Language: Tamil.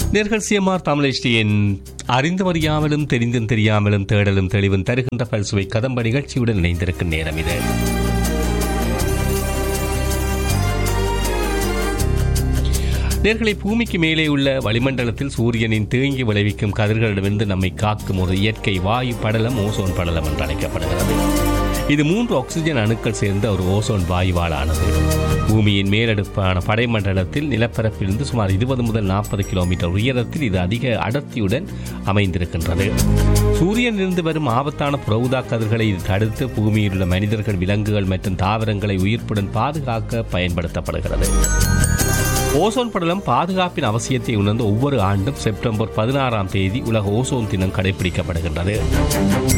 நேர்கள் சிஎம்ஆர் தமிழ் அறிந்தும் அறியாமலும் தெரிந்தும் தெரியாமலும் தேடலும் தெளிவும் தருகின்ற பல்சுவை கதம்ப நிகழ்ச்சியுடன் இணைந்திருக்கும் நேரம் இது நேர்களை பூமிக்கு மேலே உள்ள வளிமண்டலத்தில் சூரியனின் தேங்கி விளைவிக்கும் கதிர்களிடமிருந்து நம்மை காக்கும் ஒரு இயற்கை வாயு படலம் ஓசோன் படலம் என்று அழைக்கப்படுகிறது இது மூன்று ஆக்சிஜன் அணுக்கள் சேர்ந்த ஒரு ஓசோன் வாயுவாலானது பூமியின் மேலடுப்பான படைமண்டலத்தில் நிலப்பரப்பிலிருந்து சுமார் இருபது முதல் நாற்பது கிலோமீட்டர் உயரத்தில் இது அதிக அடர்த்தியுடன் அமைந்திருக்கின்றது சூரியனிலிருந்து வரும் ஆபத்தான புறவுதா கதிர்களை இது தடுத்து பூமியில் உள்ள மனிதர்கள் விலங்குகள் மற்றும் தாவரங்களை உயிர்ப்புடன் பாதுகாக்க பயன்படுத்தப்படுகிறது ஓசோன் படலம் பாதுகாப்பின் அவசியத்தை உணர்ந்து ஒவ்வொரு ஆண்டும் செப்டம்பர் பதினாறாம் தேதி உலக ஓசோன் தினம் கடைபிடிக்கப்படுகின்றது